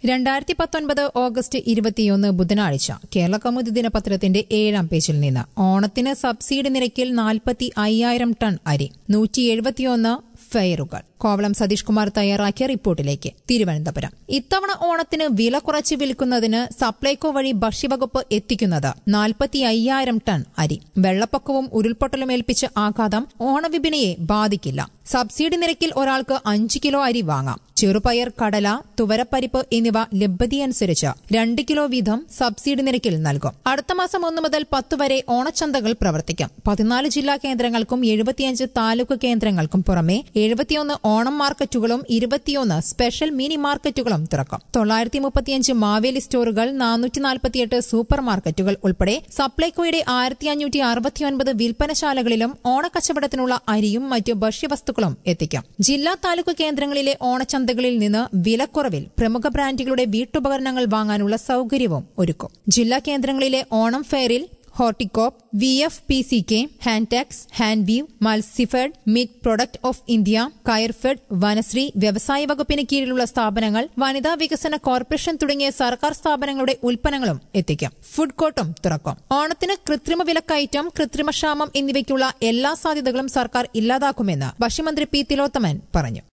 രണ്ടായിരത്തി പത്തൊൻപത് ഓഗസ്റ്റ് ഇരുപത്തിയൊന്ന് ബുധനാഴ്ച കേരള കൗമുദി ദിനപത്രത്തിന്റെ ഏഴാം പേജിൽ നിന്ന് ഓണത്തിന് സബ്സിഡി നിരക്കിൽ നാൽപ്പത്തി അയ്യായിരം ടൺ അരി നൂറ്റി എഴുപത്തിയൊന്ന് ഫെയറുകൾ കോവളം സതീഷ് കുമാർ തയ്യാറാക്കിയ റിപ്പോർട്ടിലേക്ക് തിരുവനന്തപുരം ഇത്തവണ ഓണത്തിന് വില കുറച്ച് വിൽക്കുന്നതിന് സപ്ലൈകോ വഴി ഭക്ഷ്യവകുപ്പ് എത്തിക്കുന്നത് നാൽപ്പത്തി അയ്യായിരം ടൺ അരി വെള്ളപ്പൊക്കവും ഉരുൾപൊട്ടലും ഏൽപ്പിച്ച ആഘാതം ഓണവിപണിയെ ബാധിക്കില്ല സബ്സിഡി നിരക്കിൽ ഒരാൾക്ക് അഞ്ച് കിലോ അരി വാങ്ങാം ചെറുപയർ കടല തുവരപ്പരിപ്പ് എന്നിവ ലഭ്യതയനുസരിച്ച് രണ്ട് കിലോ വീതം സബ്സിഡി നിരക്കിൽ നൽകും അടുത്ത മാസം ഒന്ന് മുതൽ പത്ത് വരെ ഓണച്ചന്തകൾ പ്രവർത്തിക്കും പതിനാല് ജില്ലാ കേന്ദ്രങ്ങൾക്കും എഴുപത്തിയഞ്ച് താലൂക്ക് കേന്ദ്രങ്ങൾക്കും പുറമെ എഴുപത്തിയൊന്ന് ഓണം മാർക്കറ്റുകളും ഇരുപത്തിയൊന്ന് സ്പെഷ്യൽ മിനി മാർക്കറ്റുകളും തുറക്കും തൊള്ളായിരത്തി മുപ്പത്തിയഞ്ച് മാവേലി സ്റ്റോറുകൾ നാനൂറ്റി നാൽപ്പത്തിയെട്ട് സൂപ്പർ മാർക്കറ്റുകൾ ഉൾപ്പെടെ സപ്ലൈകോയുടെ ആയിരത്തി അഞ്ഞൂറ്റി അറുപത്തിയൊൻപത് വിൽപ്പനശാലകളിലും ഓണക്കച്ചവടത്തിനുള്ള അരിയും മറ്റു ഭക്ഷ്യവസ്തുക്കളും എത്തിക്കും ജില്ലാ താലൂക്ക് കേന്ദ്രങ്ങളിലെ ഓണച്ചന്തകളിൽ നിന്ന് വിലക്കുറവിൽ പ്രമുഖ ബ്രാൻഡുകളുടെ വീട്ടുപകരണങ്ങൾ വാങ്ങാനുള്ള സൌകര്യവും ഒരുക്കും ജില്ലാ കേന്ദ്രങ്ങളിലെ ഓണം ഫെയറിൽ Horticorp V F P C K Hantex Hanveev Matsyafed mid product of India Coirfed Vanasree വ്യവസായ വകുപ്പിന് കീഴിലുള്ള സ്ഥാപനങ്ങൾ വനിതാ വികസന കോർപ്പറേഷൻ തുടങ്ങിയ സർക്കാർ സ്ഥാപനങ്ങളുടെ ഉൽപ്പന്നങ്ങളും എത്തിക്കും ഫുഡ് കോർട്ടും തുറക്കും ഓണത്തിന് കൃത്രിമ വിലക്കയറ്റം കൃത്രിമക്ഷാമം എന്നിവയ്ക്കുള്ള എല്ലാ സാധ്യതകളും സർക്കാർ ഇല്ലാതാക്കുമെന്ന് ഭക്ഷ്യമന്ത്രി പി തിലോത്തമൻ പറഞ്ഞു